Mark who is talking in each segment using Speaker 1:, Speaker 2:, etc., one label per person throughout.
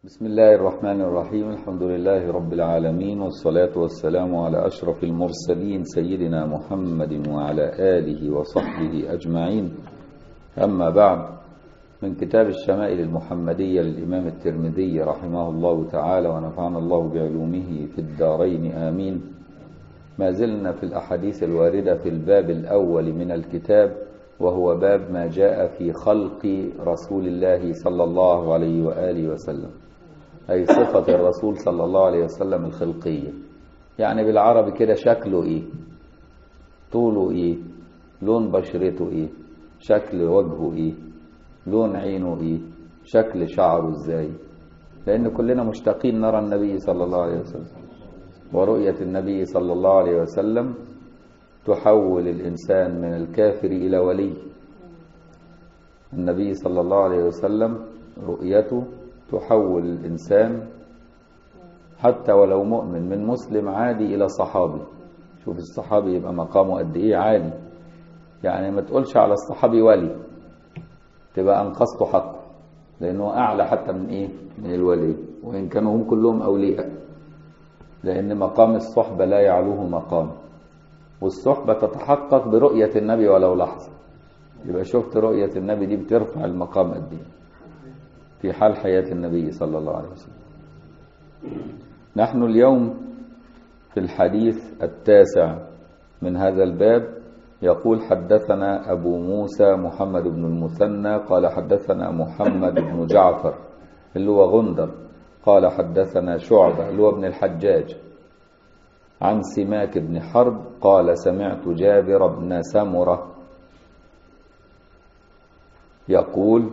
Speaker 1: بسم الله الرحمن الرحيم الحمد لله رب العالمين والصلاة والسلام على أشرف المرسلين سيدنا محمد وعلى آله وصحبه أجمعين أما بعد من كتاب الشمائل المحمدية للإمام الترمذي رحمه الله تعالى ونفعنا الله بعلومه في الدارين آمين ما زلنا في الأحاديث الواردة في الباب الأول من الكتاب وهو باب ما جاء في خلق رسول الله صلى الله عليه وآله وسلم أي صفة الرسول صلى الله عليه وسلم الخلقية يعني بالعربي كده شكله إيه طوله إيه لون بشرته إيه شكل وجهه إيه لون عينه إيه شكل شعره إزاي لأن كلنا مشتاقين نرى النبي صلى الله عليه وسلم ورؤية النبي صلى الله عليه وسلم تحول الإنسان من الكافر إلى ولي النبي صلى الله عليه وسلم رؤيته تحول الإنسان حتى ولو مؤمن من مسلم عادي إلى صحابي شوف الصحابي يبقى مقامه قد إيه عالي يعني ما تقولش على الصحابي ولي تبقى أنقذته حقه لأنه أعلى حتى من إيه من الولي وإن كانوا هم كلهم أولياء لأن مقام الصحبة لا يعلوه مقام والصحبة تتحقق برؤية النبي ولو لحظة يبقى شفت رؤية النبي دي بترفع المقام قد ايه في حال حياة النبي صلى الله عليه وسلم نحن اليوم في الحديث التاسع من هذا الباب يقول حدثنا أبو موسى محمد بن المثنى قال حدثنا محمد بن جعفر اللي هو غندر قال حدثنا شعبة اللي هو ابن الحجاج عن سماك بن حرب قال سمعت جابر بن سمرة يقول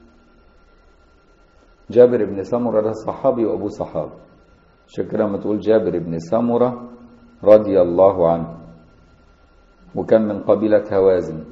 Speaker 1: جابر بن سمرة ده صحابي وأبو صحابي شكرا ما تقول جابر بن سمرة رضي الله عنه وكان من قبيلة هوازن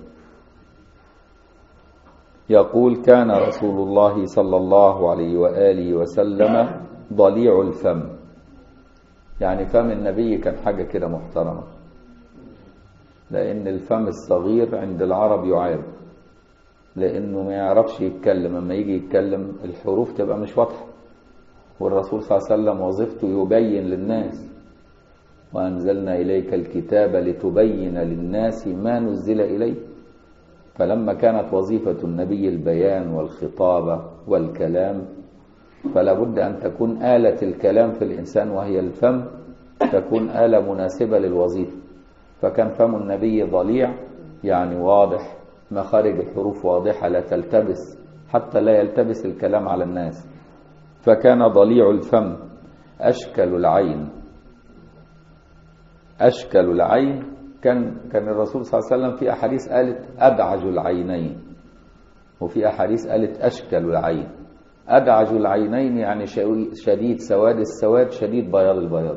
Speaker 1: يقول كان رسول الله صلى الله عليه وآله وسلم ضليع الفم يعني فم النبي كان حاجة كده محترمة لأن الفم الصغير عند العرب يعاب لأنه ما يعرفش يتكلم لما يجي يتكلم الحروف تبقى مش واضحة والرسول صلى الله عليه وسلم وظيفته يبين للناس وأنزلنا إليك الكتاب لتبين للناس ما نزل إليه فلما كانت وظيفة النبي البيان والخطابة والكلام فلا بد أن تكون آلة الكلام في الإنسان وهي الفم تكون آلة مناسبة للوظيفة فكان فم النبي ضليع يعني واضح مخارج الحروف واضحة لا تلتبس حتى لا يلتبس الكلام على الناس فكان ضليع الفم أشكل العين أشكل العين كان كان الرسول صلى الله عليه وسلم في أحاديث قالت أدعج العينين وفي أحاديث قالت أشكل العين أدعج العينين يعني شديد سواد السواد شديد بياض البياض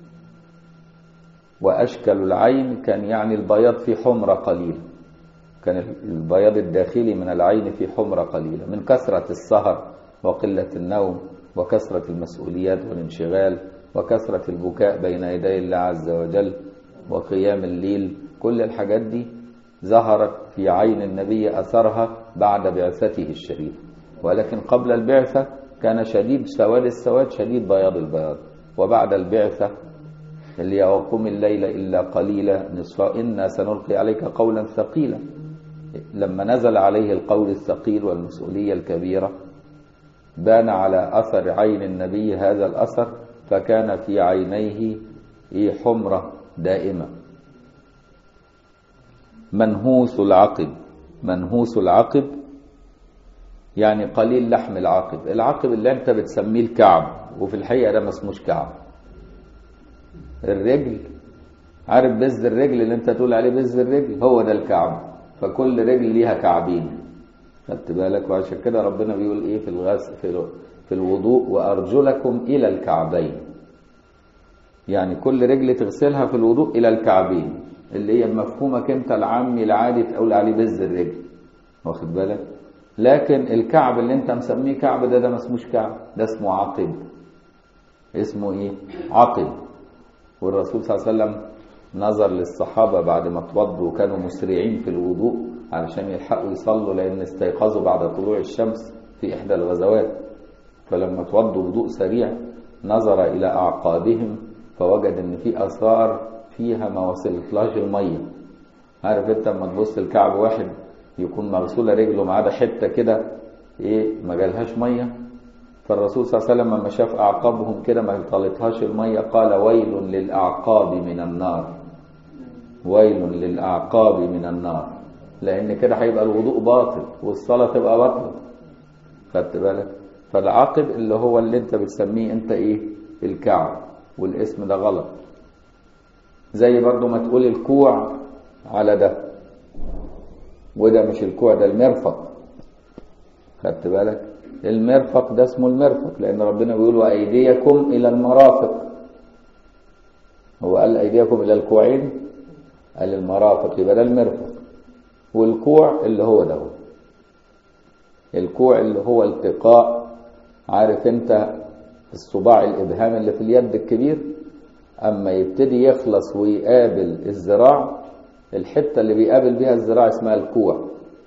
Speaker 1: وأشكل العين كان يعني البياض في حمرة قليلة كان البياض الداخلي من العين في حمرة قليلة من كثرة السهر وقلة النوم وكثرة المسؤوليات والانشغال وكثرة البكاء بين يدي الله عز وجل وقيام الليل كل الحاجات دي ظهرت في عين النبي أثرها بعد بعثته الشريفة ولكن قبل البعثة كان شديد سواد السواد شديد بياض البياض وبعد البعثة اللي وقم الليل إلا قليلا نصفا إنا سنلقي عليك قولا ثقيلا لما نزل عليه القول الثقيل والمسؤولية الكبيرة بان على أثر عين النبي هذا الأثر فكان في عينيه حمرة دائمة منهوس العقب منهوس العقب يعني قليل لحم العقب العقب اللي انت بتسميه الكعب وفي الحقيقة ده ما اسموش كعب الرجل عارف بز الرجل اللي انت تقول عليه بز الرجل هو ده الكعب فكل رجل ليها كعبين خدت بالك وعشان كده ربنا بيقول ايه في الغسل في, في الوضوء وارجلكم الى الكعبين يعني كل رجل تغسلها في الوضوء الى الكعبين اللي هي بمفهومك انت العامي العادي تقول عليه بز الرجل واخد بالك لكن الكعب اللي انت مسميه كعب ده ده ما اسموش كعب ده اسمه عقب اسمه ايه عقب والرسول صلى الله عليه وسلم نظر للصحابة بعد ما اتوضوا وكانوا مسرعين في الوضوء علشان يلحقوا يصلوا لأن استيقظوا بعد طلوع الشمس في إحدى الغزوات فلما توضوا وضوء سريع نظر إلى أعقابهم فوجد إن في آثار فيها ما وصلتلاش المية عارف أنت لما تبص الكعب واحد يكون مغسولة رجله ما عدا حتة كده إيه ما جالهاش مية فالرسول صلى الله عليه وسلم لما شاف أعقابهم كده ما طالتهاش المية قال ويل للأعقاب من النار ويل للأعقاب من النار لأن كده هيبقى الوضوء باطل والصلاة تبقى باطلة خدت بالك فالعاقب اللي هو اللي انت بتسميه انت ايه الكعب والاسم ده غلط زي برضو ما تقول الكوع على ده وده مش الكوع ده المرفق خدت بالك المرفق ده اسمه المرفق لان ربنا بيقول وايديكم الى المرافق هو قال ايديكم الى الكوعين قال المرافق يبقى ده المرفق والكوع اللي هو ده الكوع اللي هو التقاء عارف انت الصباع الابهام اللي في اليد الكبير اما يبتدي يخلص ويقابل الذراع الحته اللي بيقابل بيها الذراع اسمها الكوع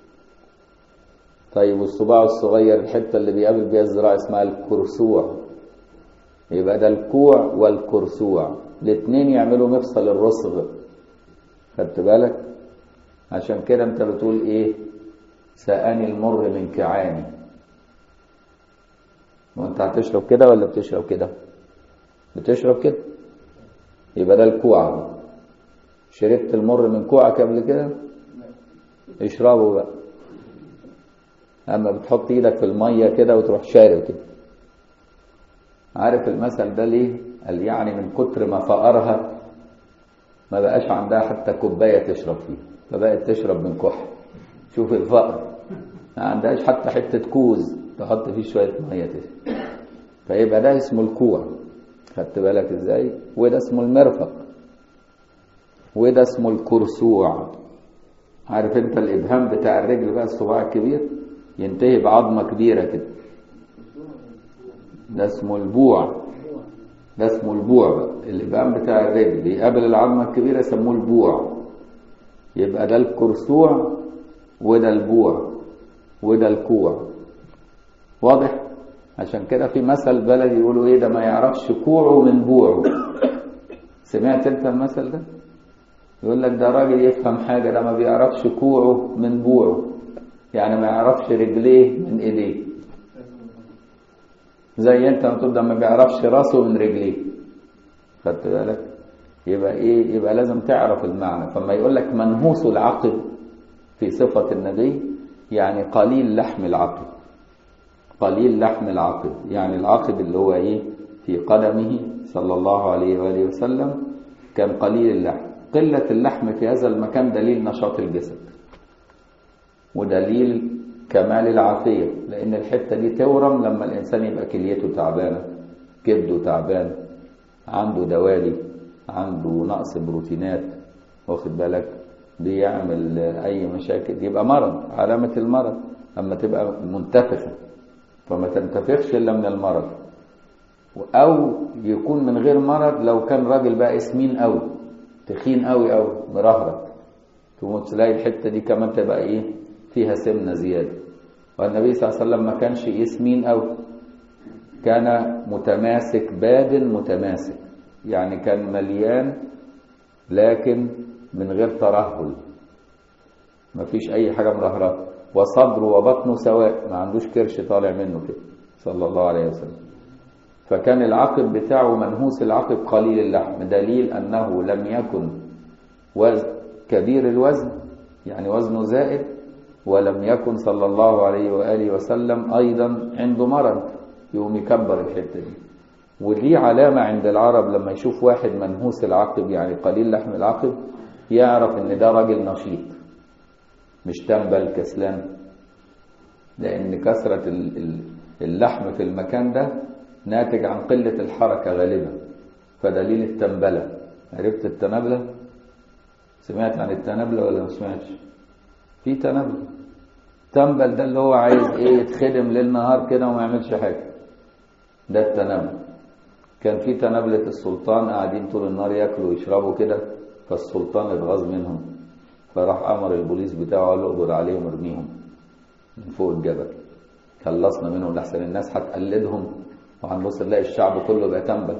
Speaker 1: طيب والصباع الصغير الحته اللي بيقابل بيها الذراع اسمها الكرسوع يبقى ده الكوع والكرسوع الاثنين يعملوا مفصل الرسغ خدت بالك عشان كده انت بتقول ايه سأني المر من كعاني وانت هتشرب كده ولا بتشرب كده بتشرب كده يبقى ده الكوع شربت المر من كوعك قبل كده اشربه بقى اما بتحط ايدك في الميه كده وتروح شارب كده عارف المثل ده ليه قال يعني من كتر ما فقرها ما بقاش عندها حتى كوبايه تشرب فيها فبقت تشرب من كحل شوف الفقر ما عندهاش حتى حته كوز تحط فيه شويه ميه تشرب فيبقى ده اسمه الكوع خدت بالك ازاي وده اسمه المرفق وده اسمه الكرسوع عارف انت الابهام بتاع الرجل بقى الصباع الكبير ينتهي بعظمه كبيره كده ده اسمه البوع ده اسمه البوع بقى الابهام بتاع الرجل بيقابل العظمه الكبيره يسموه البوع يبقى ده الكرسوع وده البوع وده الكوع واضح عشان كده في مثل بلدي يقولوا ايه ده ما يعرفش كوعه من بوعه سمعت انت المثل ده يقول لك ده راجل يفهم حاجه ده ما بيعرفش كوعه من بوعه يعني ما يعرفش رجليه من ايديه زي انت ما تقول ده ما بيعرفش راسه من رجليه خدت بالك يبقى ايه يبقى لازم تعرف المعنى فما يقول لك منهوس العقل في صفة النبي يعني قليل لحم العقل قليل لحم العقل يعني العقل اللي هو ايه في قدمه صلى الله عليه وآله وسلم كان قليل اللحم قلة اللحم في هذا المكان دليل نشاط الجسد ودليل كمال العافية لأن الحتة دي تورم لما الإنسان يبقى كليته تعبانة كبده تعبان عنده دوالي عنده نقص بروتينات واخد بالك بيعمل أي مشاكل يبقى مرض علامة المرض أما تبقى منتفخة فما تنتفخش إلا من المرض أو يكون من غير مرض لو كان راجل بقى سمين قوي تخين قوي قوي مرهرط تقوم تلاقي الحتة دي كمان تبقى إيه فيها سمنة زيادة والنبي صلى الله عليه وسلم ما كانش يسمين قوي كان متماسك بادن متماسك يعني كان مليان لكن من غير ترهل ما فيش اي حاجه مرهرة وصدره وبطنه سواء ما عندوش كرش طالع منه كده صلى الله عليه وسلم فكان العقب بتاعه منهوس العقب قليل اللحم دليل انه لم يكن وزن كبير الوزن يعني وزنه زائد ولم يكن صلى الله عليه واله وسلم ايضا عنده مرض يقوم يكبر الحته دي ودي علامة عند العرب لما يشوف واحد منهوس العقب يعني قليل لحم العقب يعرف ان ده راجل نشيط مش تنبل كسلان لان كثرة اللحم في المكان ده ناتج عن قلة الحركة غالبا فدليل التنبلة عرفت التنبلة سمعت عن التنبلة ولا ما سمعتش في تنبلة تنبل ده اللي هو عايز ايه يتخدم ليل نهار كده وما يعملش حاجة ده التنبل كان في تنابلة السلطان قاعدين طول النهار ياكلوا ويشربوا كده فالسلطان اتغاظ منهم فراح امر البوليس بتاعه قال له اقبض عليهم ارميهم من فوق الجبل خلصنا منهم لحسن الناس هتقلدهم وهنبص نلاقي الشعب كله بقى تنبل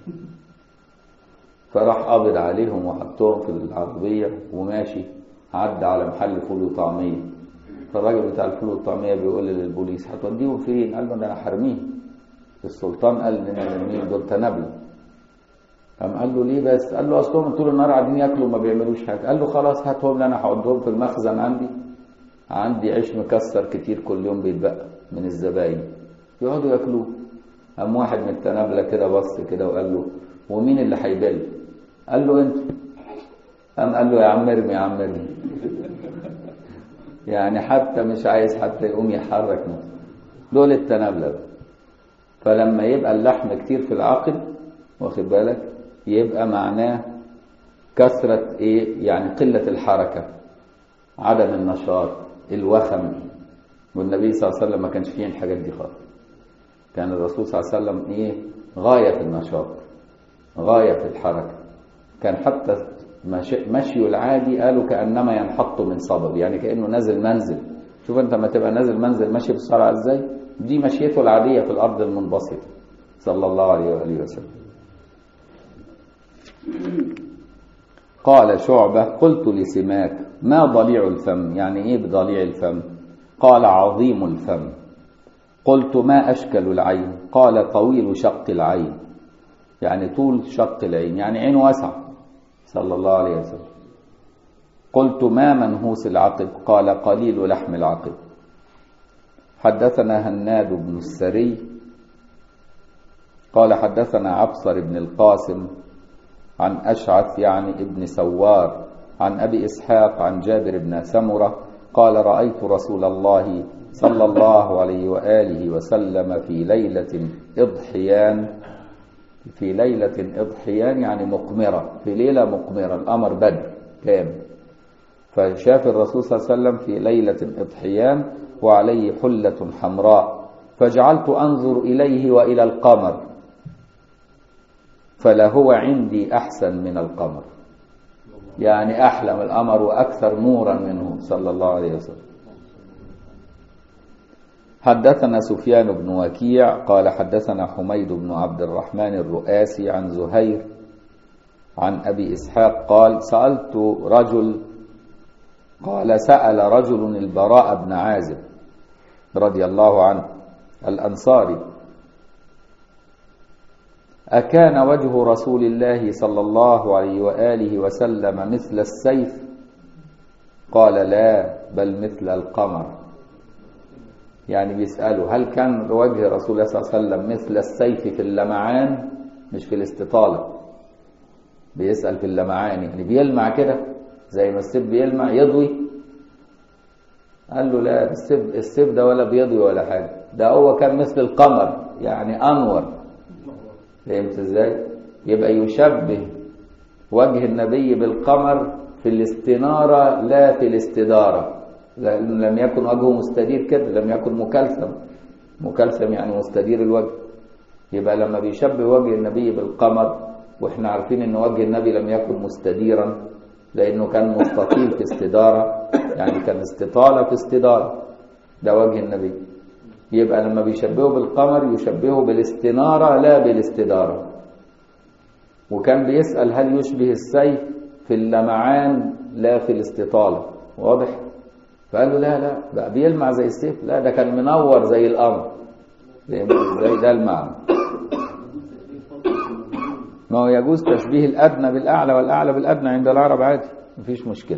Speaker 1: فراح قابض عليهم وحطهم في العربية وماشي عدى على محل فول وطعمية فالراجل بتاع الفول والطعمية بيقول للبوليس هتوديهم فين؟ قال له ده انا حرميه السلطان قال لنا نرميهم دول تنابلة قام قال له ليه بس؟ قال له اصلهم طول النهار قاعدين ياكلوا وما بيعملوش حاجة قال له خلاص هاتهم لي انا هحطهم في المخزن عندي عندي عيش مكسر كتير كل يوم بيتبقى من الزباين يقعدوا ياكلوه قام واحد من التنابلة كده بص كده وقال له ومين اللي هيبل؟ قال له انت قام قال له يا عم ارمي يا عم ارمي يعني حتى مش عايز حتى يقوم يحرك نفسه دول التنابلة بقى فلما يبقى اللحم كتير في العقل واخد بالك يبقى معناه كثرة ايه يعني قلة الحركة عدم النشاط الوخم والنبي صلى الله عليه وسلم ما كانش فيه الحاجات دي خالص كان الرسول صلى الله عليه وسلم ايه غاية في النشاط غاية في الحركة كان حتى مشيه العادي قالوا كأنما ينحط من صبب يعني كأنه نازل منزل شوف انت لما تبقى نازل منزل ماشي بسرعة ازاي دي مشيته العادية في الأرض المنبسطة صلى الله عليه وآله وسلم قال شعبة قلت لسماك ما ضليع الفم يعني ايه بضليع الفم قال عظيم الفم قلت ما أشكل العين قال طويل شق العين يعني طول شق العين يعني عين واسعة صلى الله عليه وسلم قلت ما منهوس العقب قال قليل لحم العقب حدثنا هناد بن السري قال حدثنا عبصر بن القاسم عن أشعث يعني ابن سوار عن أبي إسحاق عن جابر بن سمرة قال رأيت رسول الله صلى الله عليه وآله وسلم في ليلة إضحيان في ليلة إضحيان يعني مقمرة في ليلة مقمرة الأمر بدر كامل فشاف الرسول صلى الله عليه وسلم في ليلة إضحيان وعليه حلة حمراء فجعلت أنظر إليه وإلى القمر فلهو عندي أحسن من القمر يعني أحلم القمر وأكثر نورا منه صلى الله عليه وسلم حدثنا سفيان بن وكيع قال حدثنا حميد بن عبد الرحمن الرؤاسي عن زهير عن أبي إسحاق قال سألت رجل قال سأل رجل البراء بن عازب رضي الله عنه الأنصاري أكان وجه رسول الله صلى الله عليه وآله وسلم مثل السيف قال لا بل مثل القمر يعني بيسألوا هل كان وجه رسول الله صلى الله عليه وسلم مثل السيف في اللمعان مش في الاستطالة بيسأل في اللمعان يعني بيلمع كده زي ما السيف بيلمع يضوي قال له لا السيف, السيف ده ولا بيضوي ولا حاجة ده هو كان مثل القمر يعني أنور فهمت ازاي يبقى يشبه وجه النبي بالقمر في الاستنارة لا في الاستدارة لأنه لم يكن وجهه مستدير كده لم يكن مكلثم مكلثم يعني مستدير الوجه يبقى لما بيشبه وجه النبي بالقمر واحنا عارفين ان وجه النبي لم يكن مستديرا لانه كان مستطيل في استدارة يعني كان استطالة في استدارة ده وجه النبي يبقى لما بيشبهه بالقمر يشبهه بالاستنارة لا بالاستدارة وكان بيسأل هل يشبه السيف في اللمعان لا في الاستطالة واضح فقال له لا لا بقى بيلمع زي السيف لا ده كان منور زي القمر زي ده المعنى ما هو يجوز تشبيه الأدنى بالأعلى والأعلى بالأدنى عند العرب عادي مفيش مشكلة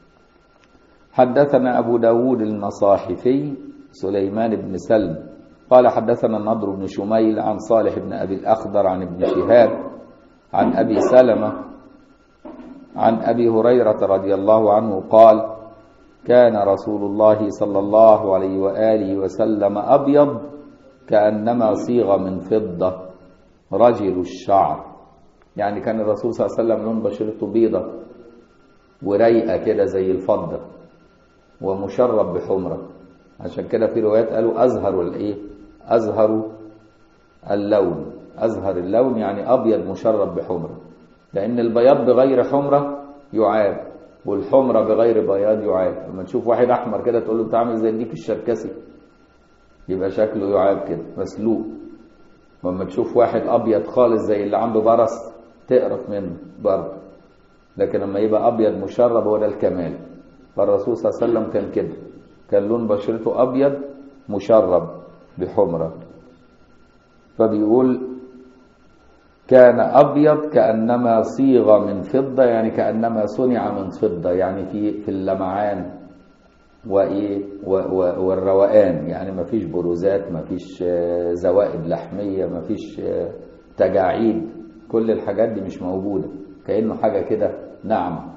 Speaker 1: حدثنا أبو داود المصاحفي سليمان بن سلم قال حدثنا النضر بن شميل عن صالح بن أبي الأخضر عن ابن شهاب عن أبي سلمة عن أبي هريرة رضي الله عنه قال كان رسول الله صلى الله عليه وآله وسلم أبيض كأنما صيغ من فضة رجل الشعر يعني كان الرسول صلى الله عليه وسلم لون بشرته بيضة ورايقة كده زي الفضة ومشرب بحمرة عشان كده في روايات قالوا أزهر الإيه أزهر اللون أزهر اللون يعني أبيض مشرب بحمرة لأن البياض بغير حمرة يعاب والحمرة بغير بياض يعاب لما تشوف واحد أحمر كده تقول له أنت عامل زي الديك الشركسي يبقى شكله يعاب كده مسلوق ولما تشوف واحد ابيض خالص زي اللي عنده برص تقرف منه برضه لكن لما يبقى ابيض مشرب هو ده الكمال فالرسول صلى الله عليه وسلم كان كده كان لون بشرته ابيض مشرب بحمره فبيقول كان ابيض كانما صيغ من فضه يعني كانما صنع من فضه يعني في في اللمعان وايه والروقان يعني ما فيش بروزات ما فيش زوائد لحميه ما فيش تجاعيد كل الحاجات دي مش موجوده كانه حاجه كده ناعمه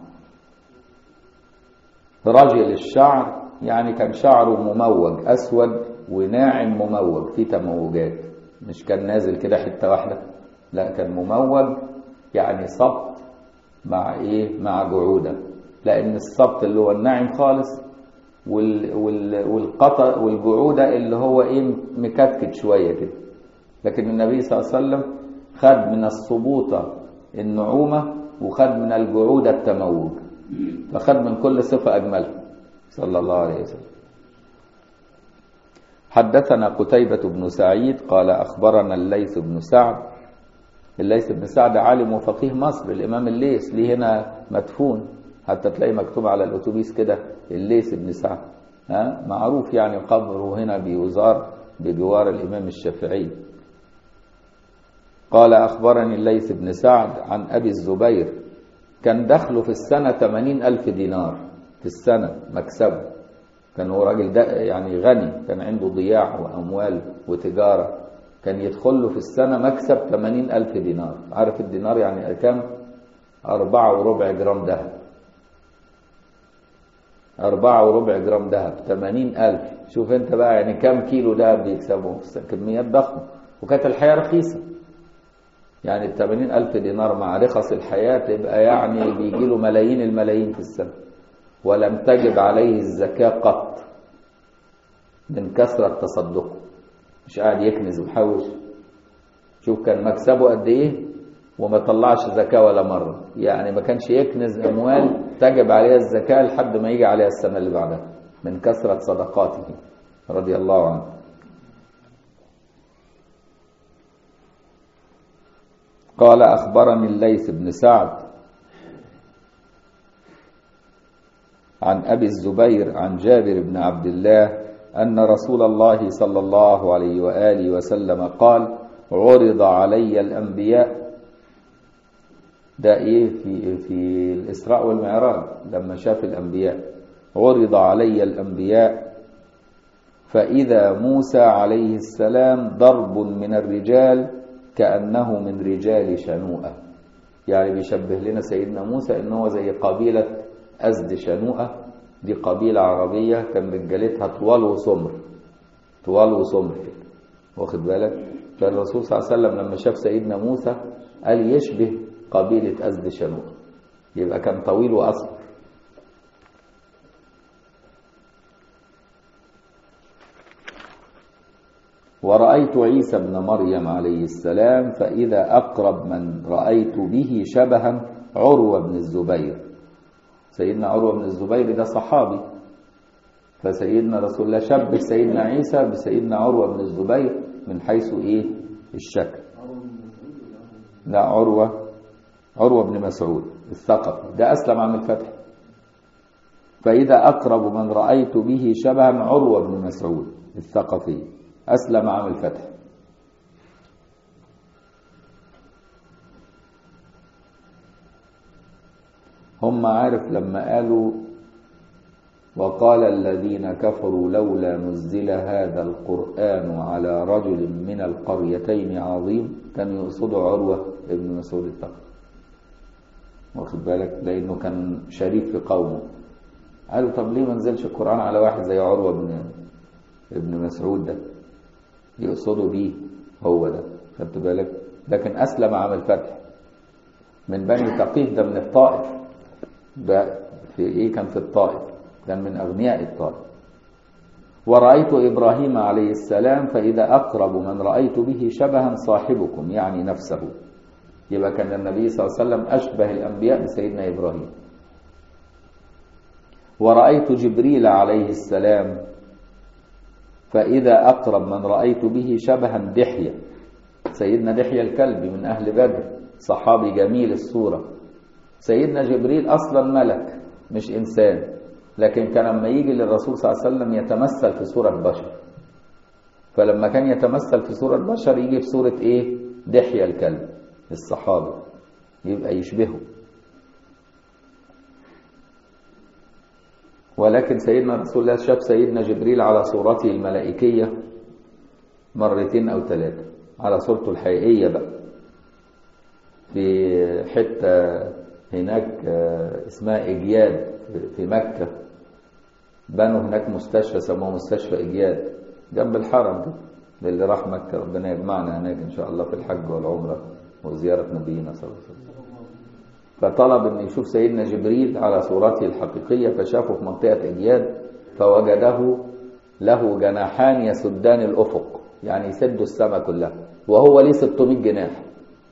Speaker 1: رجل الشعر يعني كان شعره مموج اسود وناعم مموج في تموجات مش كان نازل كده حته واحده لا كان مموج يعني سبط مع ايه مع جعوده لان السبط اللي هو الناعم خالص وال وال والقطع والجعوده اللي هو ايه مكتكت شويه كده لكن النبي صلى الله عليه وسلم خد من السبوطه النعومه وخد من الجعوده التموج فخد من كل صفه اجملها صلى الله عليه وسلم حدثنا قتيبة بن سعيد قال أخبرنا الليث بن سعد الليث بن سعد عالم وفقيه مصر الإمام الليث ليه هنا مدفون حتى تلاقي مكتوب على الأتوبيس كده الليث بن سعد ها معروف يعني قبره هنا بيزار بجوار الإمام الشافعي قال أخبرني الليث بن سعد عن أبي الزبير كان دخله في السنة 80 ألف دينار في السنة مكسبه كان هو راجل ده يعني غني كان عنده ضياع وأموال وتجارة كان يدخل له في السنة مكسب 80 ألف دينار عارف الدينار يعني كام أربعة وربع جرام ذهب أربعة وربع جرام ذهب 80 ألف شوف أنت بقى يعني كام كيلو ذهب بيكسبوا كميات ضخمة وكانت الحياة رخيصة يعني ال 80 ألف دينار مع رخص الحياة تبقى يعني بيجي له ملايين الملايين في السنة ولم تجب عليه الزكاة قط من كثرة تصدقه مش قاعد يكنز ويحوش شوف كان مكسبه قد ايه وما طلعش زكاة ولا مرة يعني ما كانش يكنز أموال تجب عليها الزكاة لحد ما يجي عليها السنة اللي بعدها من كثرة صدقاته رضي الله عنه قال أخبرني الليث بن سعد عن أبي الزبير عن جابر بن عبد الله أن رسول الله صلى الله عليه وآله وسلم قال عرض علي الأنبياء ده إيه في, في الإسراء والمعراج لما شاف الأنبياء عرض علي الأنبياء فإذا موسى عليه السلام ضرب من الرجال كأنه من رجال شنوءة يعني بيشبه لنا سيدنا موسى إنه زي قبيلة أزد شنوءة دي قبيلة عربية كان رجالتها طوال وسمر طوال وسمر واخد بالك فالرسول صلى الله عليه وسلم لما شاف سيدنا موسى قال يشبه قبيلة أزد شنوءة يبقى كان طويل وأصفر ورأيت عيسى بن مريم عليه السلام فإذا أقرب من رأيت به شبها عروة بن الزبير سيدنا عروة بن الزبير ده صحابي فسيدنا رسول الله شبه سيدنا عيسى بسيدنا عروة بن الزبير من حيث ايه الشكل لا عروة عروة بن مسعود الثقفي ده أسلم عام الفتح فإذا أقرب من رأيت به شبها عروة بن مسعود الثقفي أسلم عام الفتح هم عارف لما قالوا وقال الذين كفروا لولا نزل هذا القرآن على رجل من القريتين عظيم كان يقصدوا عروة ابن مسعود الثقفي واخد بالك لأنه كان شريف في قومه قالوا طب ليه ما نزلش القرآن على واحد زي عروة ابن ابن مسعود ده يقصدوا بيه هو ده خدت بالك لكن أسلم عام الفتح من بني ثقيف ده من الطائف ده في ايه كان في الطائف كان من اغنياء الطائف ورأيت إبراهيم عليه السلام فإذا أقرب من رأيت به شبها صاحبكم يعني نفسه يبقى كان النبي صلى الله عليه وسلم أشبه الأنبياء بسيدنا إبراهيم ورأيت جبريل عليه السلام فإذا أقرب من رأيت به شبها دحية سيدنا دحية الكلبي من أهل بدر صحابي جميل الصورة سيدنا جبريل أصلا ملك مش إنسان لكن كان لما يجي للرسول صلى الله عليه وسلم يتمثل في صورة بشر فلما كان يتمثل في صورة بشر يجي في صورة إيه دحية الكلب الصحابي يبقى يشبهه ولكن سيدنا رسول الله شاف سيدنا جبريل على صورته الملائكية مرتين أو ثلاثة على صورته الحقيقية بقى في حتة هناك اسمها إجياد في مكة بنوا هناك مستشفى سموه مستشفى إجياد جنب الحرم كده اللي راح مكة ربنا يجمعنا هناك إن شاء الله في الحج والعمرة وزيارة نبينا صلى الله عليه وسلم فطلب أن يشوف سيدنا جبريل على صورته الحقيقية فشافه في منطقة إجياد فوجده له جناحان يسدان الأفق يعني يسدوا السماء كلها وهو ليه 600 جناح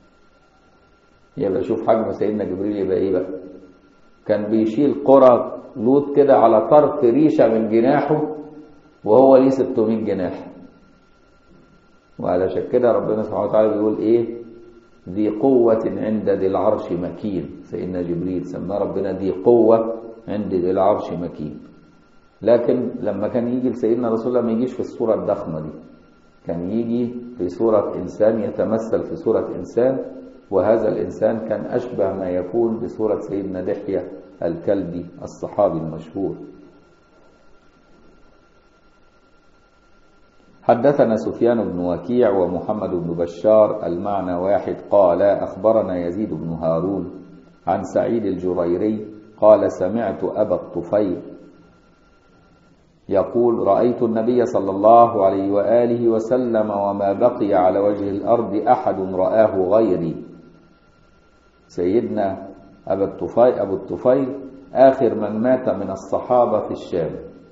Speaker 1: يبقى شوف حجم سيدنا جبريل يبقى ايه بقى كان بيشيل قرى لوط كده على طرف ريشه من جناحه وهو ليه 600 جناح وعلشان كده ربنا سبحانه وتعالى بيقول ايه ذي قوة عند ذي العرش مكين سيدنا جبريل سماه ربنا ذي قوة عند ذي العرش مكين لكن لما كان يجي لسيدنا رسول الله ما يجيش في الصورة الضخمة دي كان يجي في صورة إنسان يتمثل في صورة إنسان وهذا الإنسان كان أشبه ما يكون بصورة سيدنا دحية الكلبي الصحابي المشهور حدثنا سفيان بن وكيع ومحمد بن بشار المعنى واحد قال أخبرنا يزيد بن هارون عن سعيد الجريري قال سمعت أبا الطفيل يقول رأيت النبي صلى الله عليه وآله وسلم وما بقي على وجه الأرض أحد رآه غيري سيدنا أبا الطفيل, أبو الطفيل آخر من مات من الصحابة في الشام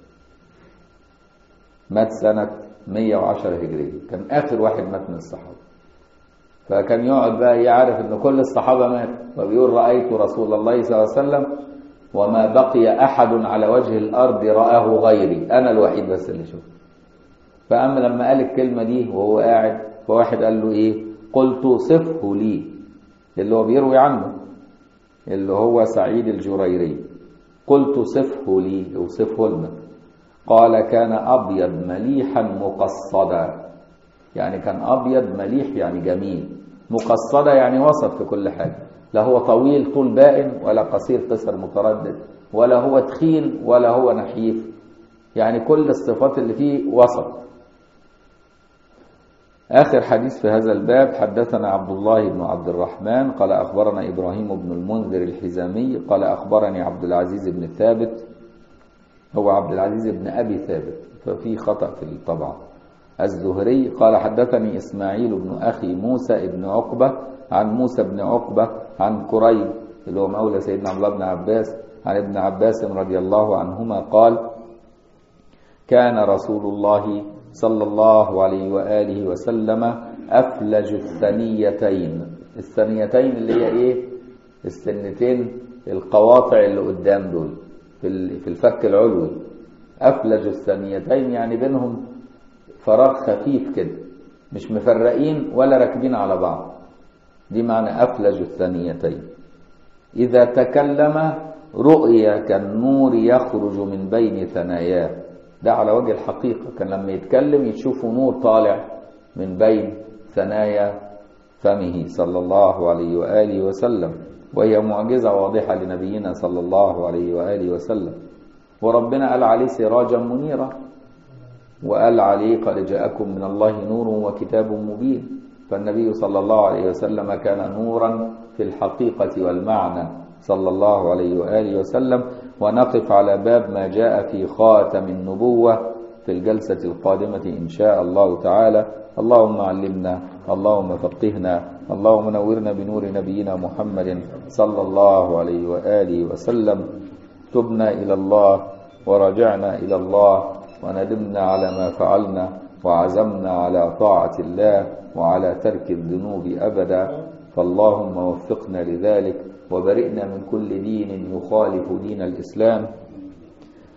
Speaker 1: مات سنة 110 هجرية كان آخر واحد مات من الصحابة فكان يقعد بقى يعرف ان كل الصحابة مات وبيقول رأيت رسول الله صلى الله عليه وسلم وما بقي أحد على وجه الأرض رآه غيري أنا الوحيد بس اللي شفته فأما لما قال الكلمة دي وهو قاعد فواحد قال له إيه قلت صفه لي اللي هو بيروي عنه اللي هو سعيد الجريري قلت صفه لي اوصفه لنا قال كان أبيض مليحا مقصدا يعني كان أبيض مليح يعني جميل مقصدا يعني وسط في كل حاجة لا هو طويل طول بائن ولا قصير قصر متردد ولا هو تخين ولا هو نحيف يعني كل الصفات اللي فيه وسط آخر حديث في هذا الباب حدثنا عبد الله بن عبد الرحمن قال أخبرنا إبراهيم بن المنذر الحزامي قال أخبرني عبد العزيز بن ثابت هو عبد العزيز بن أبي ثابت ففي خطأ في الطبعة الزهري قال حدثني إسماعيل بن أخي موسى بن عقبة عن موسى بن عقبة عن كريب اللي هو مولى سيدنا عبد الله بن عباس عن ابن عباس رضي الله عنهما قال كان رسول الله صلى الله عليه وآله وسلم أفلج الثنيتين الثنيتين اللي هي إيه السنتين القواطع اللي قدام دول في الفك العلوي أفلج الثنيتين يعني بينهم فراغ خفيف كده مش مفرقين ولا راكبين على بعض دي معنى أفلج الثنيتين إذا تكلم رؤيا كالنور يخرج من بين ثناياه ده على وجه الحقيقة كان لما يتكلم يشوفوا نور طالع من بين ثنايا فمه صلى الله عليه وآله وسلم وهي معجزة واضحة لنبينا صلى الله عليه وآله وسلم وربنا قال عليه سراجا منيرا وقال عليه قد جاءكم من الله نور وكتاب مبين فالنبي صلى الله عليه وسلم كان نورا في الحقيقة والمعنى صلى الله عليه وآله وسلم ونقف على باب ما جاء في خاتم النبوة في الجلسة القادمة إن شاء الله تعالى اللهم علمنا اللهم فقهنا اللهم نورنا بنور نبينا محمد صلى الله عليه وآله وسلم تبنا إلى الله ورجعنا إلى الله وندمنا على ما فعلنا وعزمنا على طاعة الله وعلى ترك الذنوب أبدا فاللهم وفقنا لذلك وبرئنا من كل دين يخالف دين الإسلام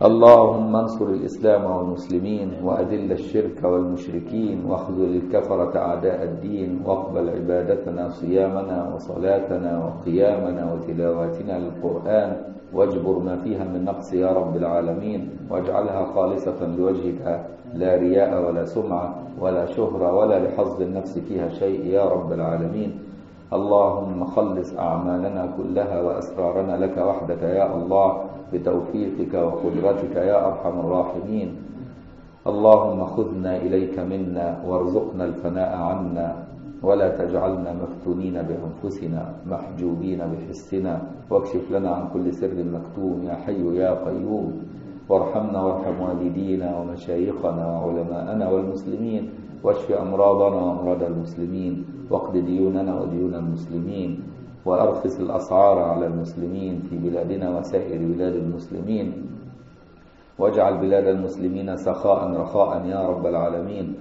Speaker 1: اللهم انصر الإسلام والمسلمين وأذل الشرك والمشركين واخذل الكفرة أعداء الدين واقبل عبادتنا صيامنا وصلاتنا وقيامنا وتلاواتنا للقرآن واجبر ما فيها من نقص يا رب العالمين واجعلها خالصة لوجهك لا رياء ولا سمعة ولا شهرة ولا لحظ النفس فيها شيء يا رب العالمين اللهم خلص أعمالنا كلها وأسرارنا لك وحدك يا الله بتوفيقك وقدرتك يا أرحم الراحمين اللهم خذنا إليك منا وارزقنا الفناء عنا ولا تجعلنا مفتونين بأنفسنا محجوبين بحسنا واكشف لنا عن كل سر مكتوم يا حي يا قيوم وارحمنا وارحم والدينا ومشايخنا وعلماءنا والمسلمين واشف أمراضنا وأمراض المسلمين واقض ديوننا وديون المسلمين وأرخص الأسعار على المسلمين في بلادنا وسائر بلاد المسلمين واجعل بلاد المسلمين سخاء رخاء يا رب العالمين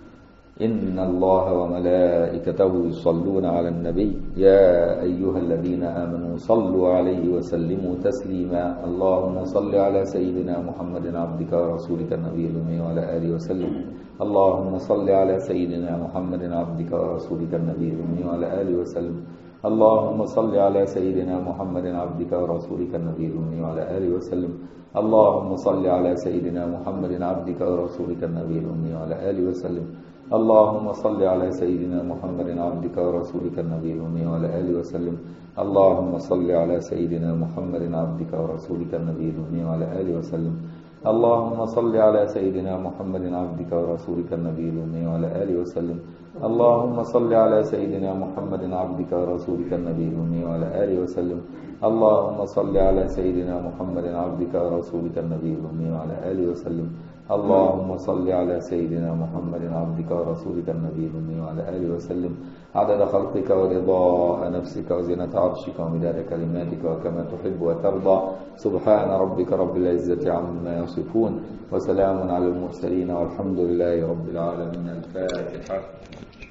Speaker 1: إن الله وملائكته يصلون على النبي يا أيها الذين آمنوا صلوا عليه وسلموا تسليما اللهم صل على سيدنا محمد عبدك ورسولك النبي الأمي وعلى آله وسلم اللهم صل على سيدنا محمد عبدك ورسولك النبي الأمي وعلى آله وسلم اللهم صل على سيدنا محمد عبدك ورسولك النبي الأمي وعلى آله وسلم اللهم صل على سيدنا محمد عبدك ورسولك النبي الأمي وعلى آله وسلم اللهم صل على سيدنا محمد عبدك ورسولك النبي الأمي وعلى آله وسلم اللهم صل على سيدنا محمد عبدك ورسولك النبي الأمي وعلى آله وسلم اللهم صل على سيدنا محمد عبدك ورسولك النبي الأمي وعلى آله وسلم اللهم صل على سيدنا محمد عبدك ورسولك النبي الأمي وعلى آله وسلم اللهم صل على سيدنا محمد عبدك ورسولك النبي الأمي وعلى آله وسلم اللهم صل على سيدنا محمد عبدك ورسولك النبي الأمي وعلى آله وسلم عدد خلقك ورضاء نفسك وزنة عرشك ومداد كلماتك وكما تحب وترضى سبحان ربك رب العزة عما يصفون وسلام على المرسلين والحمد لله رب العالمين الفاتحة